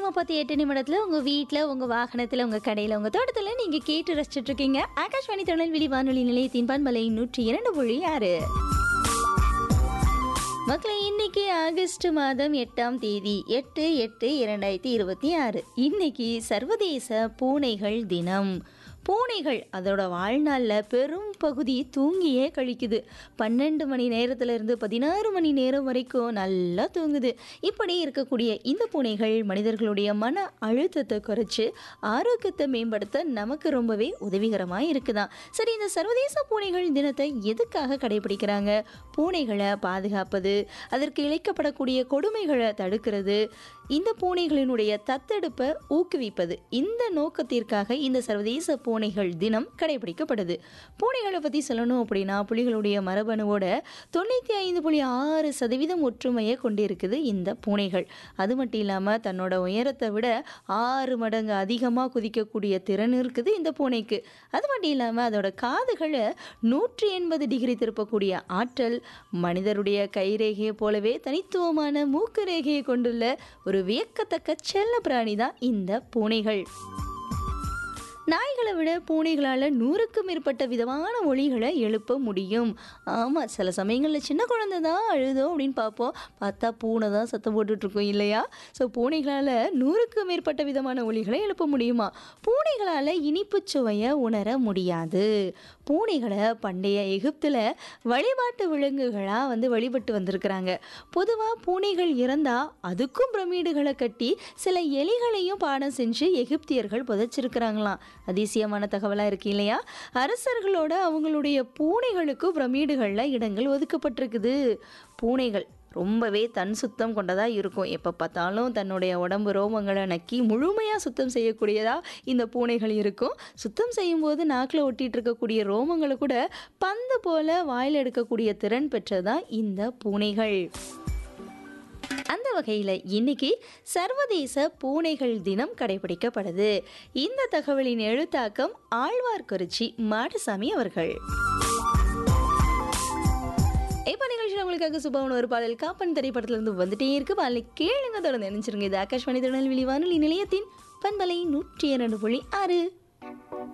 நேரமா பார்த்து எட்டு நிமிடத்துல உங்க வீட்ல உங்க வாகனத்துல உங்க கடையில உங்க தோட்டத்துல நீங்க கேட்டு ரசிச்சிட்டு இருக்கீங்க ஆகாஷ்வாணி திருநெல்வேலி வானொலி நிலையத்தின் பண்பலை நூற்றி இரண்டு புள்ளி ஆறு மக்களே இன்னைக்கு ஆகஸ்ட் மாதம் எட்டாம் தேதி எட்டு எட்டு இரண்டாயிரத்தி இருபத்தி ஆறு இன்னைக்கு சர்வதேச பூனைகள் தினம் பூனைகள் அதோட வாழ்நாளில் பெரும் பகுதி தூங்கியே கழிக்குது பன்னெண்டு மணி நேரத்திலிருந்து பதினாறு மணி நேரம் வரைக்கும் நல்லா தூங்குது இப்படி இருக்கக்கூடிய இந்த பூனைகள் மனிதர்களுடைய மன அழுத்தத்தை குறைச்சு ஆரோக்கியத்தை மேம்படுத்த நமக்கு ரொம்பவே உதவிகரமாக இருக்குதான் சரி இந்த சர்வதேச பூனைகள் தினத்தை எதுக்காக கடைபிடிக்கிறாங்க பூனைகளை பாதுகாப்பது அதற்கு இழைக்கப்படக்கூடிய கொடுமைகளை தடுக்கிறது இந்த பூனைகளினுடைய தத்தெடுப்பை ஊக்குவிப்பது இந்த நோக்கத்திற்காக இந்த சர்வதேச பூனைகள் தினம் கடைபிடிக்கப்படுது பூனைகளை பற்றி சொல்லணும் அப்படின்னா புலிகளுடைய மரபணுவோட தொண்ணூற்றி ஐந்து புள்ளி ஆறு சதவீதம் ஒற்றுமையை கொண்டிருக்குது இந்த பூனைகள் அது மட்டும் இல்லாமல் தன்னோட உயரத்தை விட ஆறு மடங்கு அதிகமாக குதிக்கக்கூடிய திறன் இருக்குது இந்த பூனைக்கு அது மட்டும் இல்லாமல் அதோட காதுகளை நூற்றி எண்பது டிகிரி திருப்பக்கூடிய ஆற்றல் மனிதருடைய கைரேகையை போலவே தனித்துவமான மூக்கு ரேகையை கொண்டுள்ள ஒரு வியக்கத்தக்க செல்ல பிராணி தான் இந்த பூனைகள் நாய்களை விட பூனைகளால் நூறுக்கும் மேற்பட்ட விதமான ஒளிகளை எழுப்ப முடியும் ஆமாம் சில சமயங்களில் சின்ன குழந்தை தான் அழுதோம் அப்படின்னு பார்ப்போம் பார்த்தா பூனை தான் சத்தம் போட்டுட்ருக்கோம் இல்லையா ஸோ பூனைகளால் நூறுக்கும் மேற்பட்ட விதமான ஒளிகளை எழுப்ப முடியுமா பூனைகளால் இனிப்பு சுவையை உணர முடியாது பூனைகளை பண்டைய எகிப்தில் வழிபாட்டு விலங்குகளாக வந்து வழிபட்டு வந்திருக்கிறாங்க பொதுவாக பூனைகள் இறந்தால் அதுக்கும் பிரமிடுகளை கட்டி சில எலிகளையும் பாடம் செஞ்சு எகிப்தியர்கள் புதைச்சிருக்கிறாங்களாம் அதிசயமான தகவலாக இருக்கு இல்லையா அரசர்களோட அவங்களுடைய பூனைகளுக்கும் பிரமிடுகளில் இடங்கள் ஒதுக்கப்பட்டிருக்குது பூனைகள் ரொம்பவே தன் சுத்தம் கொண்டதாக இருக்கும் எப்போ பார்த்தாலும் தன்னுடைய உடம்பு ரோமங்களை நக்கி முழுமையாக சுத்தம் செய்யக்கூடியதாக இந்த பூனைகள் இருக்கும் சுத்தம் செய்யும்போது நாக்கில் ஒட்டிகிட்டு இருக்கக்கூடிய ரோமங்களை கூட பந்து போல வாயில் எடுக்கக்கூடிய திறன் பெற்றதான் இந்த பூனைகள் அந்த வகையில் இன்னைக்கு சர்வதேச பூனைகள் தினம் கடைபிடிக்கப்படுது இந்த தகவலின் எழுத்தாக்கம் ஆழ்வார்குறிச்சி மாடசாமி அவர்கள் இப்போ நிகழ்ச்சியில் உங்களுக்காக சுபவன ஒரு பாடல் காப்பன் திரைப்படத்திலிருந்து வந்துட்டே இருக்கு பாடலை கேளுங்க தொடர்ந்து நினைச்சிருங்க இது ஆகாஷ்வாணி திருநெல்வேலி வானொலி நிலையத்தின் பண்பலை நூற்றி இரண்டு புள்ளி ஆறு